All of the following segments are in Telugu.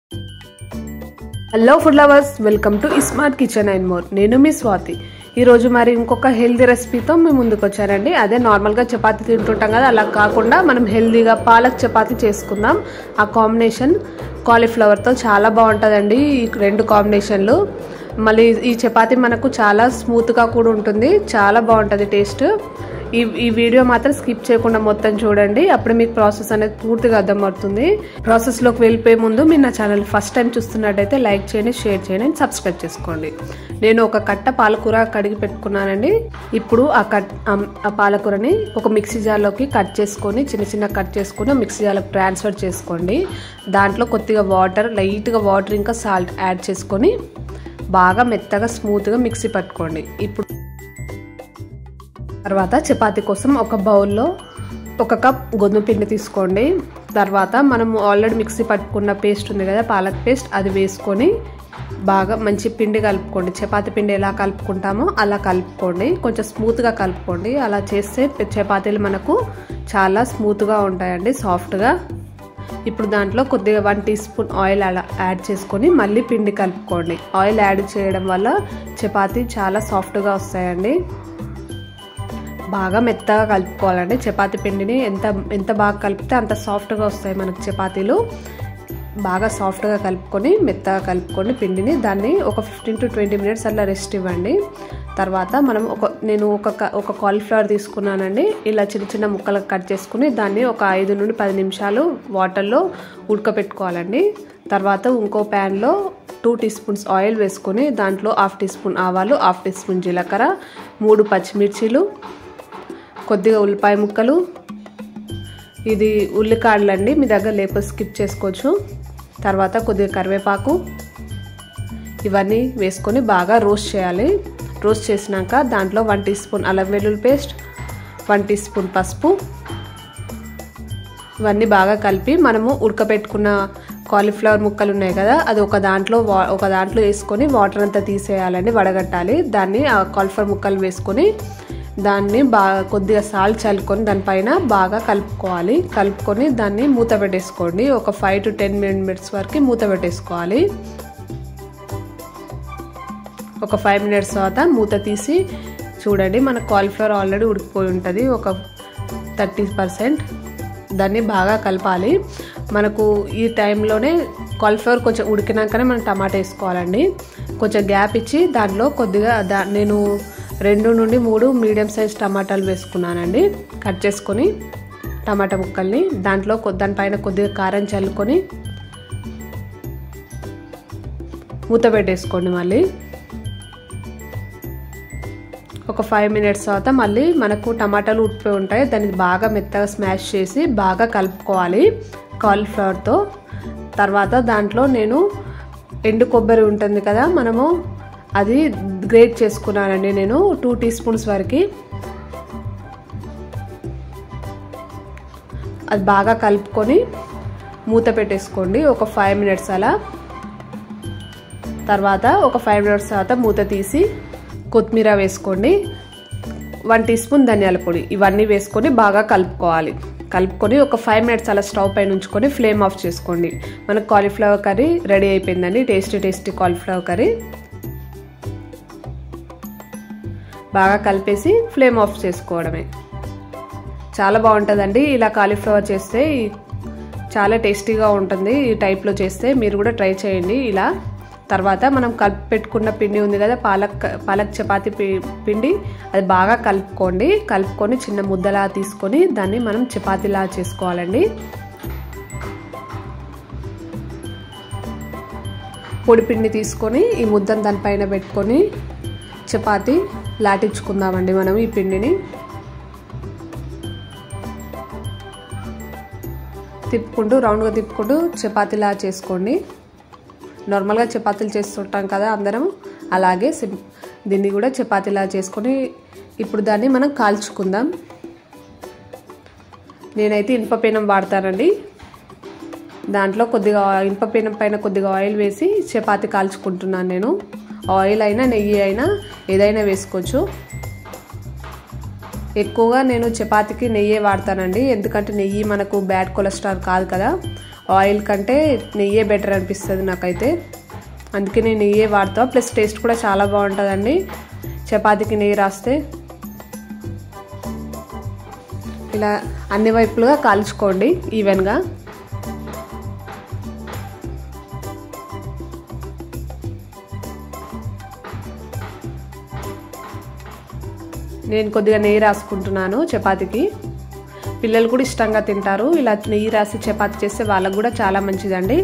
hello food lovers welcome to smart kitchen and more నేను మీ స్వాతి ఈరోజు మరి ఇంకొక హెల్దీ రెసిపీతో మేము ముందుకు వచ్చానండి అదే నార్మల్గా చపాతీ తింటుంటాం కదా అలా కాకుండా మనం హెల్దీగా పాలక్ చపాతీ చేసుకుందాం ఆ కాంబినేషన్ కాలీఫ్లవర్తో చాలా బాగుంటుందండి ఈ రెండు కాంబినేషన్లు మళ్ళీ ఈ చపాతీ మనకు చాలా స్మూత్గా కూడా ఉంటుంది చాలా బాగుంటుంది టేస్ట్ ఈ ఈ వీడియో మాత్రం స్కిప్ చేయకుండా మొత్తం చూడండి అప్పుడు మీకు ప్రాసెస్ అనేది పూర్తిగా అర్థమవుతుంది ప్రాసెస్లోకి వెళ్ళిపోయే ముందు మీరు నా ఛానల్ ఫస్ట్ టైం చూస్తున్నట్టయితే లైక్ చేయండి షేర్ చేయండి సబ్స్క్రైబ్ చేసుకోండి నేను ఒక కట్ట పాలకూర కడిగి పెట్టుకున్నానండి ఇప్పుడు ఆ కట్ ఆ పాలకూరని ఒక మిక్సీ జార్లోకి కట్ చేసుకొని చిన్న చిన్న కట్ చేసుకొని మిక్సీ జార్లోకి ట్రాన్స్ఫర్ చేసుకోండి దాంట్లో కొద్దిగా వాటర్ లైట్గా వాటర్ ఇంకా సాల్ట్ యాడ్ చేసుకొని బాగా మెత్తగా స్మూత్గా మిక్సీ పట్టుకోండి ఇప్పుడు తర్వాత చపాతీ కోసం ఒక బౌల్లో ఒక కప్ గోధుమ పిండి తీసుకోండి తర్వాత మనం ఆల్రెడీ మిక్సీ పట్టుకున్న పేస్ట్ ఉంది కదా పాలక్ పేస్ట్ అది వేసుకొని బాగా మంచి పిండి కలుపుకోండి చపాతీ పిండి ఎలా కలుపుకుంటామో అలా కలుపుకోండి కొంచెం స్మూత్గా కలుపుకోండి అలా చేస్తే చపాతీలు మనకు చాలా స్మూత్గా ఉంటాయండి సాఫ్ట్గా ఇప్పుడు దాంట్లో కొద్దిగా వన్ టీ స్పూన్ ఆయిల్ అలా యాడ్ చేసుకొని మళ్ళీ పిండి కలుపుకోండి ఆయిల్ యాడ్ చేయడం వల్ల చపాతీ చాలా సాఫ్ట్గా వస్తాయండి బాగా మెత్తగా కలుపుకోవాలండి చపాతీ పిండిని ఎంత ఎంత బాగా కలిపితే అంత సాఫ్ట్గా వస్తాయి మనకు చపాతీలు బాగా సాఫ్ట్గా కలుపుకొని మెత్తగా కలుపుకొని పిండిని దాన్ని ఒక ఫిఫ్టీన్ టు ట్వంటీ మినిట్స్ అలా రెస్ట్ ఇవ్వండి తర్వాత మనం ఒక నేను ఒక ఒక కాలీఫ్లవర్ తీసుకున్నానండి ఇలా చిన్న చిన్న ముక్కలకు కట్ చేసుకుని దాన్ని ఒక ఐదు నుండి పది నిమిషాలు వాటర్లో ఉడకపెట్టుకోవాలండి తర్వాత ఇంకో ప్యాన్లో టూ టీ స్పూన్స్ ఆయిల్ వేసుకొని దాంట్లో హాఫ్ టీ స్పూన్ ఆవాలు హాఫ్ టీ స్పూన్ జీలకర్ర మూడు పచ్చిమిర్చీలు కొద్దిగా ఉల్లిపాయ ముక్కలు ఇది ఉల్లికాడలండి మీ దగ్గర లేకపోతే స్కిప్ చేసుకోవచ్చు తర్వాత కొద్దిగా కరివేపాకు ఇవన్నీ వేసుకొని బాగా రోస్ట్ చేయాలి రోస్ట్ చేసినాక దాంట్లో వన్ టీ స్పూన్ అల్లం వెల్లుల్లి పేస్ట్ వన్ టీ స్పూన్ పసుపు ఇవన్నీ బాగా కలిపి మనము ఉడకబెట్టుకున్న కాలీఫ్లవర్ ముక్కలు ఉన్నాయి కదా అది ఒక దాంట్లో వా ఒక దాంట్లో వేసుకొని వాటర్ అంతా తీసేయాలండి వడగట్టాలి దాన్ని ఆ కాలీఫ్లవర్ ముక్కలు వేసుకొని దాన్ని బాగా కొద్దిగా సాల్ట్ చల్లుకొని దానిపైన బాగా కలుపుకోవాలి కలుపుకొని దాన్ని మూత పెట్టేసుకోండి ఒక ఫైవ్ టు టెన్ మినిట్స్ వరకు మూత పెట్టేసుకోవాలి ఒక ఫైవ్ మినిట్స్ తర్వాత మూత తీసి చూడండి మన కాలీఫ్లవర్ ఆల్రెడీ ఉడికిపోయి ఉంటుంది ఒక థర్టీ పర్సెంట్ దాన్ని బాగా కలపాలి మనకు ఈ టైంలోనే కాలీఫ్లవర్ కొంచెం ఉడికినాకనే మనం టమాటా వేసుకోవాలండి కొంచెం గ్యాప్ ఇచ్చి దాంట్లో కొద్దిగా దా నేను రెండు నుండి మూడు మీడియం సైజ్ టమాటాలు వేసుకున్నానండి కట్ చేసుకొని టమాటా ముక్కల్ని దాంట్లో దానిపైన కొద్దిగా కారం చల్లుకొని మూత పెట్టేసుకోండి మళ్ళీ ఒక ఫైవ్ మినిట్స్ తర్వాత మళ్ళీ మనకు టమాటాలు ఉడిపోయి ఉంటాయి దాన్ని బాగా మెత్తగా స్మాష్ చేసి బాగా కలుపుకోవాలి కాలీఫ్లవర్తో తర్వాత దాంట్లో నేను ఎండు కొబ్బరి ఉంటుంది కదా మనము అది గ్రేట్ చేసుకున్నానండి నేను టూ టీ స్పూన్స్ వరకు అది బాగా కలుపుకొని మూత పెట్టేసుకోండి ఒక ఫైవ్ మినిట్స్ అలా తర్వాత ఒక ఫైవ్ మినిట్స్ తర్వాత మూత తీసి కొత్తిమీర వేసుకోండి వన్ టీ స్పూన్ ధనియాల పొడి ఇవన్నీ వేసుకొని బాగా కలుపుకోవాలి కలుపుకొని ఒక ఫైవ్ మినిట్స్ అలా స్టవ్ పైన ఉంచుకొని ఫ్లేమ్ ఆఫ్ చేసుకోండి మనకు కాలీఫ్లవర్ కర్రీ రెడీ అయిపోయిందండి టేస్టీ టేస్టీ కాలీఫ్లవర్ కర్రీ బాగా కలిపేసి ఫ్లేమ్ ఆఫ్ చేసుకోవడమే చాలా బాగుంటుందండి ఇలా కాలీఫ్లవర్ చేస్తే చాలా టేస్టీగా ఉంటుంది ఈ టైప్లో చేస్తే మీరు కూడా ట్రై చేయండి ఇలా తర్వాత మనం కలిపి పెట్టుకున్న పిండి ఉంది కదా పాలక్ పాలక్ చపాతీ పిండి అది బాగా కలుపుకోండి కలుపుకొని చిన్న ముద్దలా తీసుకొని దాన్ని మనం చపాతీలా చేసుకోవాలండి పొడి పిండి తీసుకొని ఈ ముద్దను దానిపైన పెట్టుకొని చపాతీ లాటించుకుందామండి మనం ఈ పిండిని తిప్పుకుంటూ రౌండ్గా తిప్పుకుంటూ చపాతీలా చేసుకోండి నార్మల్గా చపాతీలు చేస్తుంటాం కదా అందరం అలాగే దీన్ని కూడా చపాతీలా చేసుకొని ఇప్పుడు దాన్ని మనం కాల్చుకుందాం నేనైతే ఇనుప పేనం వాడతానండి దాంట్లో కొద్దిగా ఇనుప పేనం పైన కొద్దిగా ఆయిల్ వేసి చపాతీ కాల్చుకుంటున్నాను నేను ఆయిల్ అయినా నెయ్యి అయినా ఏదైనా వేసుకోవచ్చు ఎక్కువగా నేను చపాతీకి నెయ్యే వాడతానండి ఎందుకంటే నెయ్యి మనకు బ్యాడ్ కొలెస్ట్రాల్ కాదు కదా ఆయిల్ కంటే నెయ్యే బెటర్ అనిపిస్తుంది నాకైతే అందుకే నేను నెయ్యే వాడతా ప్లస్ టేస్ట్ కూడా చాలా బాగుంటుందండి చపాతీకి నెయ్యి రాస్తే ఇలా అన్ని వైపులుగా కాల్చుకోండి ఈవెన్గా నేను కొద్దిగా నెయ్యి రాసుకుంటున్నాను చపాతీకి పిల్లలు కూడా ఇష్టంగా తింటారు ఇలా నెయ్యి రాసి చపాతీ చేస్తే వాళ్ళకు కూడా చాలా మంచిదండి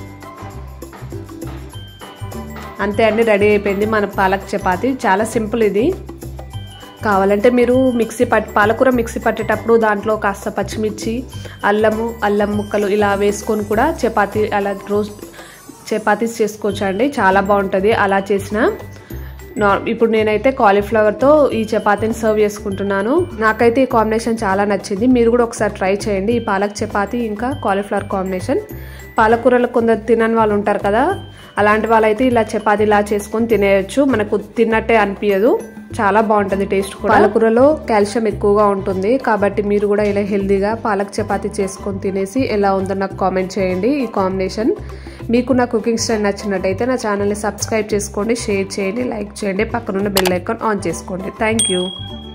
అంతే అండి రెడీ అయిపోయింది మన పాలక్ చపాతీ చాలా సింపుల్ ఇది కావాలంటే మీరు మిక్సీ పట్టి పాలకూర మిక్సీ పట్టేటప్పుడు దాంట్లో కాస్త పచ్చిమిర్చి అల్లము అల్లం ముక్కలు ఇలా వేసుకొని కూడా చపాతీ అలా రోజు చపాతీస్ చేసుకోవచ్చు అండి చాలా బాగుంటుంది అలా చేసిన ఇప్పుడు నేనైతే కాలీఫ్లవర్తో ఈ చపాతీని సర్వ్ చేసుకుంటున్నాను నాకైతే ఈ కాంబినేషన్ చాలా నచ్చింది మీరు కూడా ఒకసారి ట్రై చేయండి ఈ పాలక్ చపాతీ ఇంకా కాలీఫ్లవర్ కాంబినేషన్ పాలకూరలు కొందరు తినని వాళ్ళు ఉంటారు కదా అలాంటి వాళ్ళైతే ఇలా చపాతీ ఇలా చేసుకొని తినేయచ్చు మనకు తిన్నట్టే అనిపించదు చాలా బాగుంటుంది టేస్ట్ కూడా పాలకూరలో కాల్షియం ఎక్కువగా ఉంటుంది కాబట్టి మీరు కూడా ఇలా హెల్దీగా పాలక్ చపాతీ చేసుకొని తినేసి ఎలా ఉందో నాకు కామెంట్ చేయండి ఈ కాంబినేషన్ మీకు నా కుకింగ్ స్టైల్ నచ్చినట్టయితే నా ఛానల్ని సబ్స్క్రైబ్ చేసుకోండి షేర్ చేయండి లైక్ చేయండి పక్కనున్న బెల్ ఐకాన్ ఆన్ చేసుకోండి థ్యాంక్ యూ